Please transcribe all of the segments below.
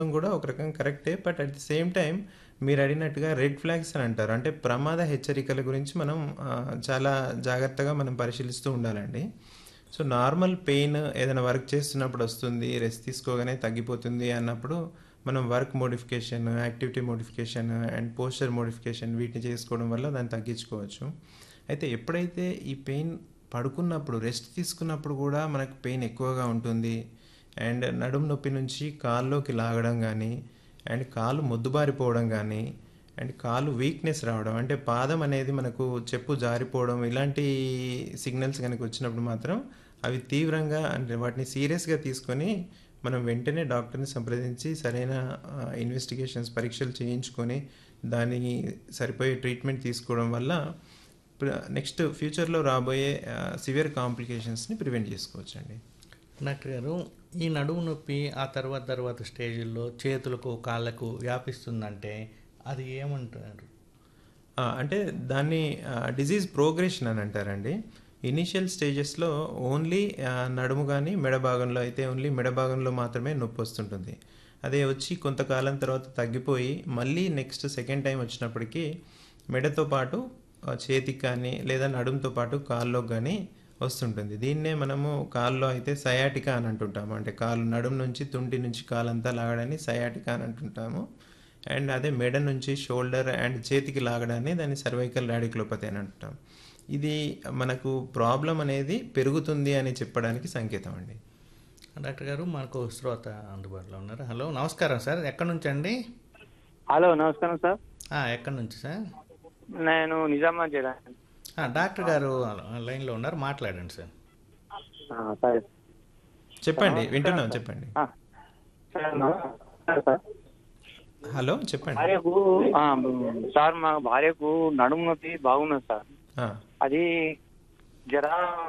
కూడా ఒక రకంగా కరెక్టే. But at the same time మీరడిగినట్టుగా రెడ్ ఫ్లాగ్స్ అని అంటారు. అంటే ప్రమాద హెచ్చరికల గురించి మనం ఆహ్, చాలా జాగ్రత్తగా మనం పరిశీలిస్తూ ఉండాలండి. సో, నార్మల్ పెయిన్ ఏదైనా వర్క్ చేస్తున్నప్పుడు వస్తుంది. రెస్ట్ తీసుకోగానే తగ్గిపోతుంది అన్నప్పుడు మనం work modification, activity modification and posture modification వీటిని చేసుకోవడం వల్ల దాన్ని తగ్గించుకోవచ్చు. అయితే ఎప్పుడైతే ఈ పెయిన్ పడుకున్నప్పుడు రెస్ట్ తీసుకున్నప్పుడు కూడా మనకు పెయిన్ ఎక్కువగా ఉంటుంది. అండ్ నడుము నొప్పి నుంచి కాల్లోకి లాగడం గానీ, అండ్ కాలు మొద్దుబారిపోవడం గానీ, అండ్ కాలు వీక్‌నెస్ రావడం అంటే పాదం అనేది మనకు చెప్పు జారిపోవడం ఇలాంటి సిగ్నల్స్ గనుక వచ్చినప్పుడు మాత్రం అవి తీవ్రంగా అంటే వాటిని సీరియస్‌గా తీసుకొని మనం వెంటనే డాక్టర్‌ని సంప్రదించి సరైన ఆహ్, ఇన్వెస్టిగేషన్స్ పరీక్షలు చేయించుకొని దానికి సరిపోయే ట్రీట్మెంట్ తీసుకోవడం వల్ల ప్ర నెక్స్ట్ ఫ్యూచర్‌లో రాబోయే ఆహ్, సివియర్ కాంప్లికేషన్స్‌ని ప్రివెంట్ చేసుకోవచ్చండి. డాక్టర్ గారు ఈ నడుము నొప్పి ఆ తర్వాత తర్వాత స్టేజ్‌ల్లో చేతులకు, కాళ్ళకు వ్యాపిస్తుందంటే అది ఏమంటారు? ఆ! అంటే దాన్ని ఆహ్, డిసీజ్ ప్రోగ్రెషన్ అని అంటారండి. ఇనీషియల్ స్టేజెస్‌లో ఓన్లీ ఆహ్, నడుము గానీ, మెడ భాగంలో అయితే ఓన్లీ మెడ భాగంలో మాత్రమే నొప్పొస్తుంటుంది. అదే వచ్చి కొంతకాలం తర్వాత తగ్గిపోయి మళ్ళీ నెక్స్ట్ సెకండ్ టైమ్ వచ్చినప్పటికి మెడతో పాటు ఆహ్, చేతికి కానీ లేదా నడుముతో పాటు కాల్లోకి గానీ వస్తుంటుంది. దీన్నే మనము కాల్లో అయితే సయాటికా అని అంటుంటాము. అంటే కాలు నడుము నుంచి తుంటి నుంచి కాలంతా లాగడాన్ని సయాటికా అని అంటుంటాము. అండ్ అదే మెడ నుంచి షోల్డర్ అండ్ చేతికి లాగడాన్ని దాన్ని సర్వైకల్ రాడిక్యులోపతి అని అంటాం. ఇది మనకు ప్రాబ్లమ్ అనేది పెరుగుతుంది అని చెప్పడానికి సంకేతం అండి. డాక్టర్ గారు మనకు శ్రోత అందుబాటులో ఉన్నారు. హలో! నమస్కారం సార్. ఎక్కడి నుంచండి? హలో నమస్కారం సార్ ఆ! ఎక్కడి నుంచి సార్? నేను నిజామాబాద్ జిల్లా ఆ! డాక్టర్ గారు లైన్‌లో ఉన్నారు. మాట్లాడండి సార్. ఆ, సరే చెప్పండి. వింటున్నాం చెప్పండి. ఆ, సార్ నమస్కారం సార్ హలో! చెప్పండి. భార్యకు ఆ, సార్ మా భార్యకు నడుము నొప్పి బాగున్నది సార్ ఆ! అది జర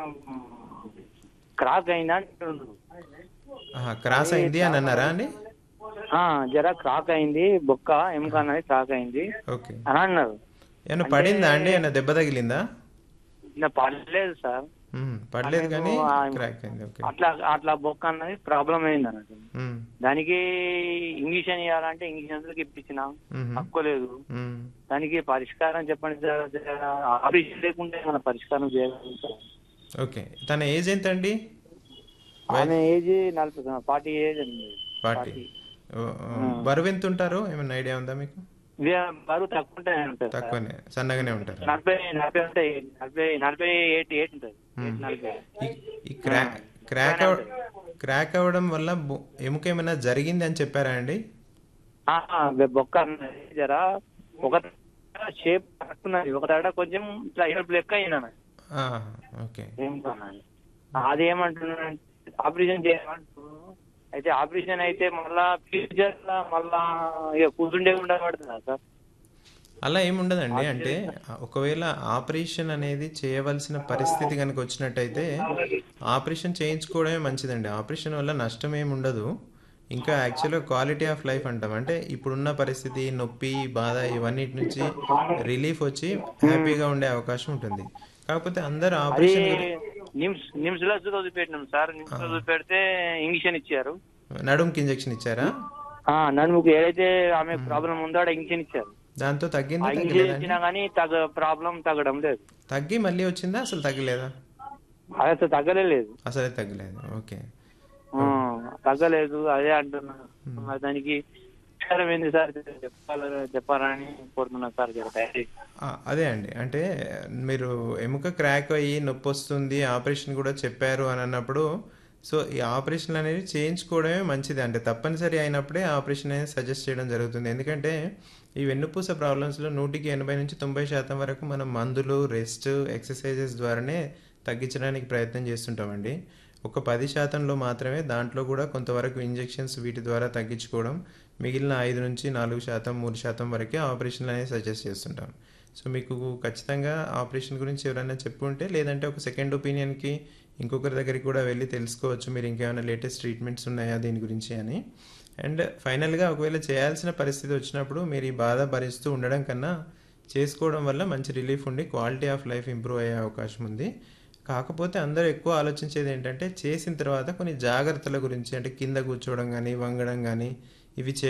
క్రాక్ అయిందా అంటుండ్రు. ఆహా! క్రాస్ అయింది అని అన్నారా అండి? ఆ, జర క్రాక్ అయింది బొక్క ఎముక అనేది క్రాక్ అయింది ఓకే. అని అన్నారు ఏమన్నా పడిందా అండి? ఏమన్నా దెబ్బ తగిలిందా? ఇంకా పడలేదు సార్ హ్మ్. పడలేదు కానీ ఆయనకు ఆ- క్రాక్ అయింది. ఓకే. అట్లా అట్లా బొక్క అన్నది ప్రాబ్లం అయింది అన్నట్టు హ్మ్. దానికి ఇంజక్షన్ ఇవ్వాలంటే ఇంజక్షన్స్ ఇప్పించిన హుహు. తక్కువలేదు హ్మ్. దానికి పరిష్కారం చెప్పండి సార్ జర ఆపరేషన్ లేకుండా మన పరిష్కారం చేయగలుగుతాం ఓకే. తన ఏజ్ ఎంతండి? ఆమె ఏజ్ నలభై ఫార్టీ ఏజ్ అండి ఫార్టీ. బరువు ఎంత ఉంటారు? ఏమన్నా ఐడియా ఉందా మీకు? ఇదే బరువు తక్కువ ఉంటాయి ఉంటుంది సార్. తక్కువనే. సన్నగానే ఉంటారు. నలభై నలభై ఉంటాయి నలభై నలభై ఎయిట్ ఎయిట్ ఉంటుంది ఎయిట్ నలభై ఈ- ఈ క్రా క్రాక్ అవ క్రాక్ అవ్వడం వల్ల బొ- ఎముక ఏమైనా జరిగింది అని చెప్పారా అండి? ఆ, బొక్క అన్నది జర ఒక షేప్ కట్టున్నది ఒక తడ కొంచెం ఇట్లా ఎరుపు లెక్క అయినా ఆ, ఓకే. ఏం కాదండి. అది ఏమంటున్నానంటే ఆపరేషన్ చేయమంటున్నారు అయితే ఆపరేషన్ అయితే మళ్ళా ఫ్యూచర్ లో మళ్ళా ఇక కూర్చుండే ఉండబడుతుందా సార్ అలా ఏమి ఉండదండి. అంటే ఒకవేళ ఆపరేషన్ అనేది చేయవలసిన పరిస్థితి కనుక వచ్చినట్టయితే ఆపరేషన్ చేయించుకోవడమే మంచిదండి. ఆపరేషన్ వల్ల నష్టం ఏమి ఉండదు. ఇంకా యాక్చువల్‌గా క్వాలిటీ ఆఫ్ లైఫ్ అంటాం. అంటే ఇప్పుడున్న పరిస్థితి, నొప్పి, బాధ ఇవన్నిటి నుంచి రిలీఫ్ వచ్చి హ్యాపీగా ఉండే అవకాశం ఉంటుంది. కాకపోతే అందరూ అది ఆపరేషన్ గురి నిమ్స్ నిమ్స్ లో చూపెట్టినాం సార్ నిమ్స్ లో చూపెడితే ఇంజక్షన్ ఇచ్చారు నడుముకి ఇంజెక్షన్ ఇచ్చారా? ఆ నన్నుకు ఏదైతే ఆమె ప్రాబ్లం ఉందో ఆడ ఇంజక్షన్ ఇచ్చారు దాంతో ఆ తగ్గిందా ఇంజక్షన్ తగ్గలేదా అండి? ఇచ్చినా కానీ తగ్గ ప్రాబ్లం తగ్గడం లేదు తగ్గి మళ్ళీ వచ్చిందా? అసలు తగ్గలేదా? అది అసలు తగ్గలేదు అసలే తగ్గలేదు. ఓకే. ఆ, తగ్గలేదు అదే అంటున్నా మరి దానికి పరిష్కారం ఏంది సార్ చెప్పాల చెప్పాలని కోరుతున్నా సార్ జర దయచేసి. ఆ, అదే అండి. అంటే మీరు ఎముక క్రాక్ అయ్యి నొప్పొస్తుంది, ఆపరేషన్ కూడా చెప్పారు అని అన్నప్పుడు సో, ఈ ఆపరేషన్‌లు అనేవి చేయించుకోవడమే మంచిది. అంటే తప్పనిసరి అయినప్పుడే ఆపరేషన్ అనేది సజెస్ట్ చేయడం జరుగుతుంది. ఎందుకంటే ఈ వెన్నుపూస ప్రాబ్లమ్స్‌లో 100కి 80-90% వరకు మనం మందులు, రెస్ట్, ఎక్సర్‌సైజెస్ ద్వారానే తగ్గించడానికి ప్రయత్నం చేస్తుంటామండి. ఒక 10%లో మాత్రమే దాంట్లో కూడా కొంతవరకు ఇంజెక్షన్స్ వీటి ద్వారా తగ్గించుకోవడం. మిగిలిన 5-4%, 3% వరకే ఆపరేషన్‌లు అనేవి సజెస్ట్ చేస్తుంటాం. సో, మీకు ఖచ్చితంగా ఆపరేషన్ గురించి ఎవరైనా చెప్పుంటే లేదంటే ఒక సెకండ్ ఒపీనియన్‌కి ఇంకొకరి దగ్గరికి కూడా వెళ్లి తెలుసుకోవచ్చు. మీరు ఇంకేమైనా లేటెస్ట్ ట్రీట్మెంట్స్ ఉన్నాయా దీని గురించి అని. అండ్ ఫైనల్‌గా ఒకవేళ చేయాల్సిన పరిస్థితి వచ్చినప్పుడు మీరు ఈ బాధ భరిస్తూ ఉండడం కన్నా చేసుకోవడం వల్ల మంచి రిలీఫ్ ఉండి క్వాలిటీ ఆఫ్ లైఫ్ ఇంప్రూవ్ అయ్యే అవకాశం ఉంది. కాకపోతే అందరూ ఎక్కువ ఆలోచించేది ఏంటంటే చేసిన తర్వాత కొన్ని జాగ్రత్తల గురించి అంటే కింద కూర్చోవడం గానీ, వంగడం గానీ ఇవి చే